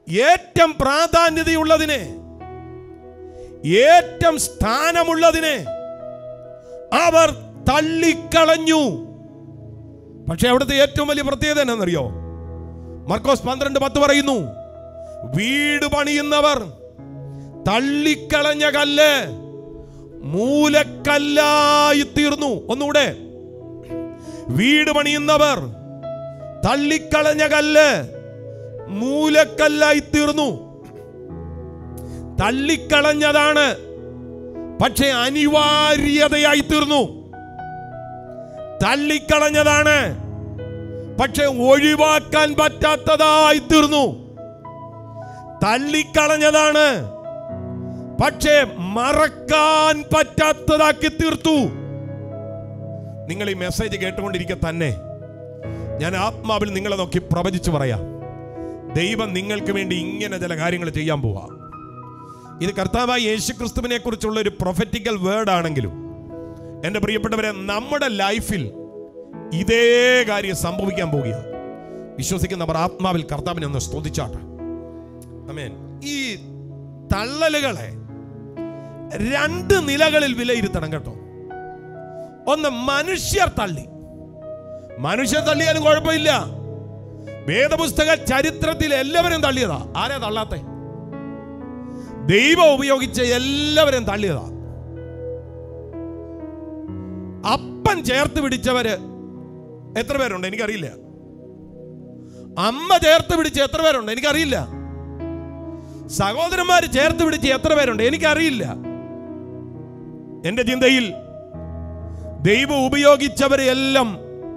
ഏറ്റവും പ്രാധാന്യതയുള്ളതിനെ ഏറ്റവും സ്ഥാനമുള്ളതിനെ അവർ തള്ളിക്കളഞ്ഞു പക്ഷെ അവിടുത്തെ ഏറ്റവും വലിയ പ്രത്യേകത എന്നാണെന്നറിയോ മർക്കോസ് പന്ത്രണ്ട് പത്ത് പറയുന്നു വീട് പണിയുന്നവർ തള്ളിക്കളഞ്ഞ കല്ല് മൂലക്കല്ലായി തീർന്നു ഒന്നുകൂടെ വീട് പണിയുന്നവർ തള്ളിക്കളഞ്ഞ കല്ല് മൂലക്കല്ലായി തീർന്നു തള്ളിക്കളഞ്ഞതാണ് പക്ഷെ അനിവാര്യതയായി തീർന്നു തള്ളിക്കളഞ്ഞതാണ് പക്ഷെ ഒഴിവാക്കാൻ പറ്റാത്തതായി തീർന്നു തള്ളിക്കളഞ്ഞതാണ് പക്ഷേ മറക്കാൻ പറ്റാത്തതാക്കി തീർത്തു നിങ്ങൾ ഈ മെസ്സേജ് കേട്ടുകൊണ്ടിരിക്കെ തന്നെ ഞാൻ ആത്മാവിൽ നിങ്ങളെ നോക്കി പ്രവചിച്ചു പറയാം ദൈവം നിങ്ങൾക്ക് വേണ്ടി ഇങ്ങനെ ചില കാര്യങ്ങൾ ചെയ്യാൻ പോവാ ഇത് കർത്താവായ യേശു ക്രിസ്തുവിനെ കുറിച്ചുള്ള ഒരു പ്രൊഫറ്റിക്കൽ വേർഡ് ആണെങ്കിലും എൻ്റെ പ്രിയപ്പെട്ടവരെ നമ്മുടെ ലൈഫിൽ ഇതേ കാര്യം സംഭവിക്കാൻ പോകുക വിശ്വസിക്കുന്നവർ ആത്മാവിൽ കർത്താവിനെ ഒന്ന് സ്തുതിച്ചാട്ടെ അമേൻ ഈ തള്ളലുകളെ രണ്ട് നിലകളിൽ വിലയിരുത്തണം കേട്ടോ ഒന്ന് മനുഷ്യർ തള്ളി മനുഷ്യർ തള്ളിയാലും കുഴപ്പമില്ല വേദപുസ്തക ചരിത്രത്തിൽ എല്ലാവരും തള്ളിയതാ ആരാ തള്ളാത്തെ ദൈവം ഉപയോഗിച്ച് എല്ലാവരും തള്ളിയതാ അപ്പൻ ചേർത്ത് പിടിച്ചവര് എത്ര പേരുണ്ട് എനിക്കറിയില്ല അമ്മ ചേർത്ത് പിടിച്ച് എത്ര പേരുണ്ട് എനിക്കറിയില്ല സഹോദരന്മാർ ചേർത്ത് പിടിച്ച് എത്ര പേരുണ്ട് എനിക്കറിയില്ല എന്റെ ചിന്തയിൽ ദൈവം ഉപയോഗിച്ചവരെ എല്ലാം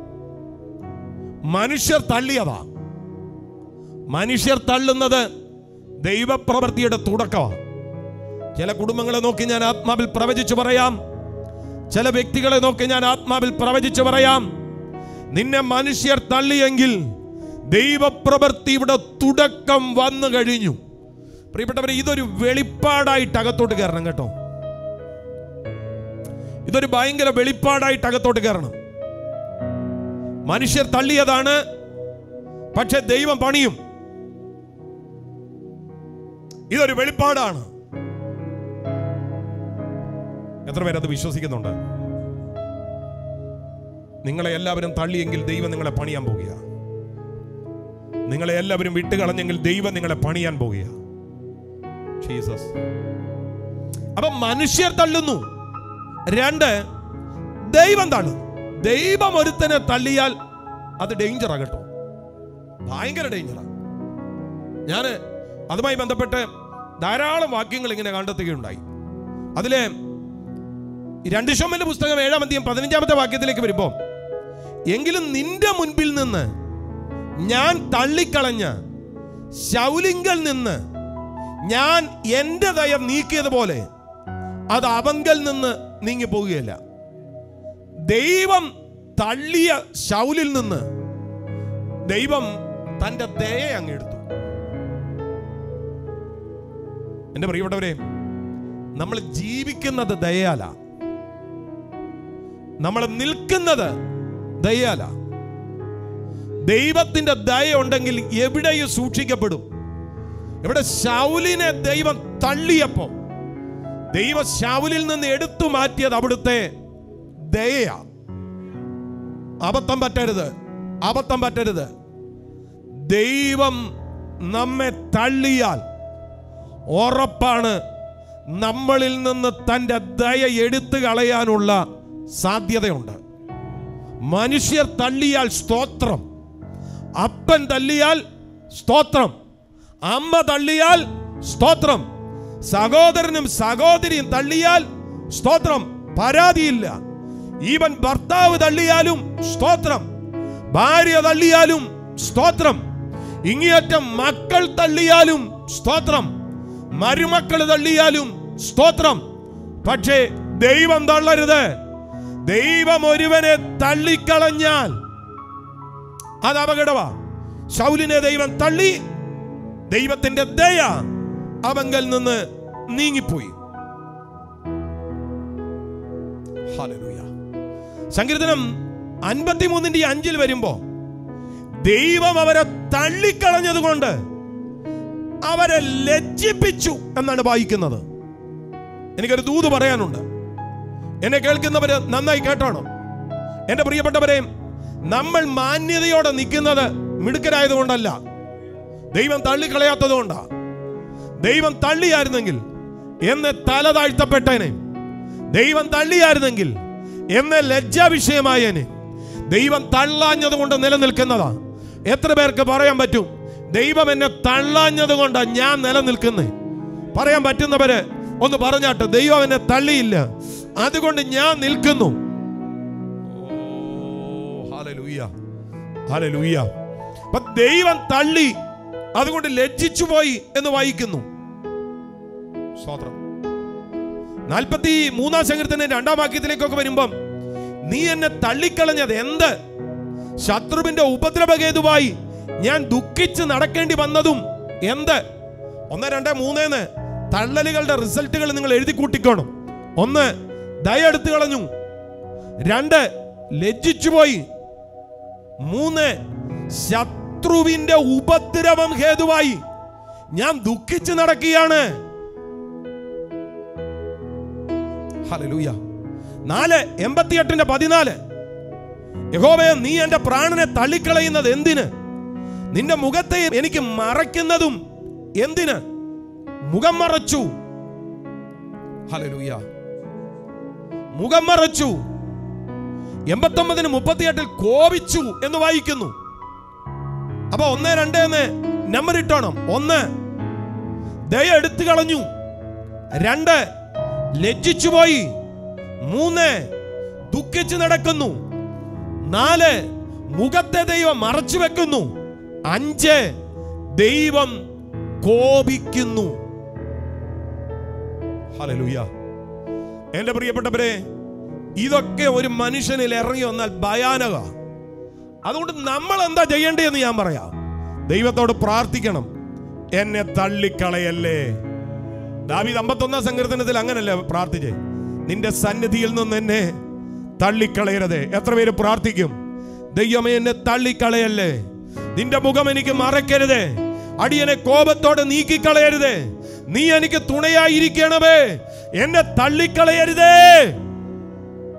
മനുഷ്യർ തള്ളിയതാ മനുഷ്യർ തള്ളുന്നത് ദൈവപ്രവൃത്തിയുടെ തുടക്കമാണ് ചില കുടുംബങ്ങളെ നോക്കി ഞാൻ ആത്മാവിൽ പ്രവചിച്ചു പറയാം ചില വ്യക്തികളെ നോക്കി ഞാൻ ആത്മാവിൽ പ്രവചിച്ചു പറയാം നിന്നെ മനുഷ്യർ തള്ളിയെങ്കിൽ ദൈവപ്രവൃത്തിയുടെ തുടക്കം വന്നു കഴിഞ്ഞു പ്രിയപ്പെട്ടവരെ ഇതൊരു വെളിപ്പാടായിട്ട് അകത്തോട്ട് കയറണം കേട്ടോ ഇതൊരു ഭയങ്കര വെളിപ്പാടായിട്ട് അകത്തോട്ട് കയറണം മനുഷ്യർ തള്ളിയതാണ് പക്ഷെ ദൈവം പണിയും ഇതൊരു വെളിപ്പാടാണ് എത്ര പേരത് വിശ്വസിക്കുന്നുണ്ട് നിങ്ങളെ എല്ലാവരും തള്ളിയെങ്കിൽ ദൈവം നിങ്ങളെ പണിയാൻ പോകുക നിങ്ങളെ എല്ലാവരും വിട്ടുകളഞ്ഞെങ്കിൽ ദൈവം നിങ്ങളെ പണിയാൻ പോകുക ജീസസ് അപ്പൊ മനുഷ്യർ തള്ളുന്നു രണ്ട് ദൈവം തള്ളുന്നു ദൈവം ഒരുത്തനെ തള്ളിയാൽ അത് ഡേഞ്ചറാ കേട്ടോ ഭയങ്കര ഡേഞ്ചറാ ഞാൻ അതുമായി ബന്ധപ്പെട്ട് ധാരാളം വാക്യങ്ങൾ ഇങ്ങനെ കണ്ടെത്തുകയുണ്ടായി അതിലെ ഈ രണ്ട് ഷോമന്റെ പുസ്തകം ഏഴാം അധ്യയം പതിനഞ്ചാമത്തെ വാക്യത്തിലേക്ക് വരുമ്പോൾ എങ്കിലും നിന്റെ മുൻപിൽ നിന്ന് ഞാൻ തള്ളിക്കളഞ്ഞ ശൗലിങ്കൽ നിന്ന് ഞാൻ എൻ്റെ ദയ നീക്കിയതുപോലെ അത് അവങ്കൽ നിന്ന് നീങ്ങി പോവുകയില്ല ദൈവം തള്ളിയ ശൗലിൽ നിന്ന് ദൈവം തൻ്റെ ദയ അങ്ങ് എടുത്തു എൻ്റെ പ്രിയപ്പെട്ടവരെ നമ്മൾ ജീവിക്കുന്നത് ദയാല നമ്മൾ നിൽക്കുന്നത് ദയാല ദൈവത്തിന്റെ ദയ ഉണ്ടെങ്കിൽ എവിടെയും സൂക്ഷിക്കപ്പെടും ഇവിടെ ശൗലിനെ ദൈവം തള്ളിയപ്പോ ദൈവ ശൗലിൽ നിന്ന് എടുത്തു മാറ്റിയത് അവിടുത്തെ ദയ അബദ്ധം പറ്റരുത് അബദ്ധം പറ്റരുത് ദൈവം നമ്മെ തള്ളിയാൽ ഉറപ്പാണ് നമ്മളിൽ നിന്ന് തൻ്റെ ദയ എടുത്തു കളയാനുള്ള സാധ്യതയുണ്ട് മനുഷ്യർ തള്ളിയാൽ സ്തോത്രം അപ്പൻ തള്ളിയാൽ സ്തോത്രം അമ്മ തള്ളിയാൽ സ്തോത്രം സഹോദരനും സഹോദരിയും തള്ളിയാൽ സ്തോത്രം പരാതിയില്ല ഈവൻ ഭർത്താവ് തള്ളിയാലും സ്തോത്രം ഭാര്യ തള്ളിയാലും സ്തോത്രം ഇങ്ങേയറ്റം മക്കൾ തള്ളിയാലും സ്തോത്രം മരുമക്കൾ തള്ളിയാലും സ്തോത്രം പക്ഷേ ദൈവം തള്ളരുത് ദൈവം ഒരുവനെ തള്ളിക്കളഞ്ഞാൽ അത് അപകടമാ ശൗലിനെ ദൈവം തള്ളി ദൈവത്തിന്റെ ദയ അവങ്കൽ നിന്ന് നീങ്ങിപ്പോയി ഹല്ലേലൂയ. സങ്കീർത്തനം അൻപത്തിമൂന്നിന്റെ അഞ്ചിൽ വരുമ്പോ ദൈവം അവരെ തള്ളിക്കളഞ്ഞത് കൊണ്ട് അവരെ ലജ്ജിപ്പിച്ചു എന്നാണ് വായിക്കുന്നത് എനിക്കൊരു ദൂത് പറയാനുണ്ട് എന്നെ കേൾക്കുന്നവര് നന്നായി കേട്ടോണം എന്റെ പ്രിയപ്പെട്ടവരെ നമ്മൾ മാന്യതയോടെ നിൽക്കുന്നത് മിടുക്കരായതുകൊണ്ടല്ല ദൈവം തള്ളിക്കളയാത്തത് കൊണ്ടാ ദൈവം തള്ളിയായിരുന്നെങ്കിൽ എന്ന് തല താഴ്ത്തപ്പെട്ടേനെ ദൈവം തള്ളിയായിരുന്നെങ്കിൽ എന്ന് ലജ്ജാ വിഷയമായേനെ ദൈവം തള്ളാഞ്ഞത് കൊണ്ട് നിലനിൽക്കുന്നതാ എത്ര പേർക്ക് പറയാൻ പറ്റും ദൈവം എന്നെ തള്ളാഞ്ഞത് കൊണ്ട് ഞാൻ നിലനിൽക്കുന്നേ പറയാൻ പറ്റുന്നവര് ഒന്ന് പറഞ്ഞാട്ട് ദൈവം എന്നെ തള്ളിയില്ല അതുകൊണ്ട് ഞാൻ നിൽക്കുന്നു ഹല്ലേലൂയ. ഹല്ലേലൂയ. അപ്പൊ ദൈവം തള്ളി അതുകൊണ്ട് ലജ്ജിച്ചു പോയി എന്ന് വായിക്കുന്നു സ്തോത്രം നാൽപ്പത്തി മൂന്നാം സങ്കീർത്തന രണ്ടാം വാക്യത്തിലേക്കൊക്കെ വരുമ്പം നീ എന്നെ തള്ളിക്കളഞ്ഞത് എന്ത് ശത്രുവിന്റെ ഉപദ്രവഹേതുവായി ഞാൻ ദുഃഖിച്ച് നടക്കേണ്ടി വന്നതും എന്ത് ഒന്ന് രണ്ട് മൂന്നേന്ന് തള്ളലുകളുടെ റിസൾട്ടുകൾ നിങ്ങൾ എഴുതി കൂട്ടിക്കോണം ഒന്ന് ദയ എടുത്തു കളഞ്ഞു രണ്ട് ലജ്ജിച്ചു പോയി മൂന്ന് ശത്രുവിന്റെ ഉപദ്രവം ഹേതുവായി ഞാൻ ദുഃഖിച്ച് നടക്കുകയാണ് ഹല്ലേലൂയ നാല് എൺപത്തിയെട്ടിന്റെ പതിനാല് യഹോവയെ നീ എന്റെ പ്രാണനെ തള്ളിക്കളയുന്നത് എന്തിന് നിന്റെ മുഖത്തെ എനിക്ക് മറയ്ക്കുന്നതും എന്തിന് മുഖം മറച്ചു ഹല്ലേലൂയ മുഖം മറച്ചു എൺപത്തൊമ്പതിന് മുപ്പത്തിയെട്ടിൽ കോപിച്ചു എന്ന് വായിക്കുന്നു അപ്പൊ ഒന്ന് രണ്ട് എന്ന് നമ്പർ ഇട്ടോണം ഒന്ന് ദയ എടുത്തു കളഞ്ഞു രണ്ട് ലജ്ജിച്ചു പോയി മൂന്ന് ദുഃഖിച്ചു നടക്കുന്നു നാല് മുഖത്തെ ദൈവം മറച്ചു വെക്കുന്നു അഞ്ച് ദൈവം കോപിക്കുന്നു ഹല്ലേലൂയ എന്റെ പ്രിയപ്പെട്ടവരെ ഇതൊക്കെ ഒരു മനുഷ്യനിൽ ഇറങ്ങി വന്നാൽ ഭയാനക അതുകൊണ്ട് നമ്മൾ എന്താ ചെയ്യേണ്ടതെന്ന് ഞാൻ പറയാം ദൈവത്തോട് പ്രാർത്ഥിക്കണം എന്നെ തള്ളിക്കളയല്ലേ ദാവീദ് അമ്പത്തൊന്നാം സങ്കീർത്തനത്തിൽ അങ്ങനല്ലേ പ്രാർത്ഥിച്ചേ നിന്റെ സന്നിധിയിൽ നിന്ന് എന്നെ തള്ളിക്കളയരുത് എത്ര പേര് പ്രാർത്ഥിക്കും ദൈവമേ എന്നെ തള്ളിക്കളയല്ലേ നിന്റെ മുഖം എനിക്ക് മറക്കരുത് അടിയനെ കോപത്തോടെ നീക്കിക്കളയരുത് നീ എനിക്ക് തുണയായിരിക്കണമേ എന്നെ തള്ളിക്കളയരുതേ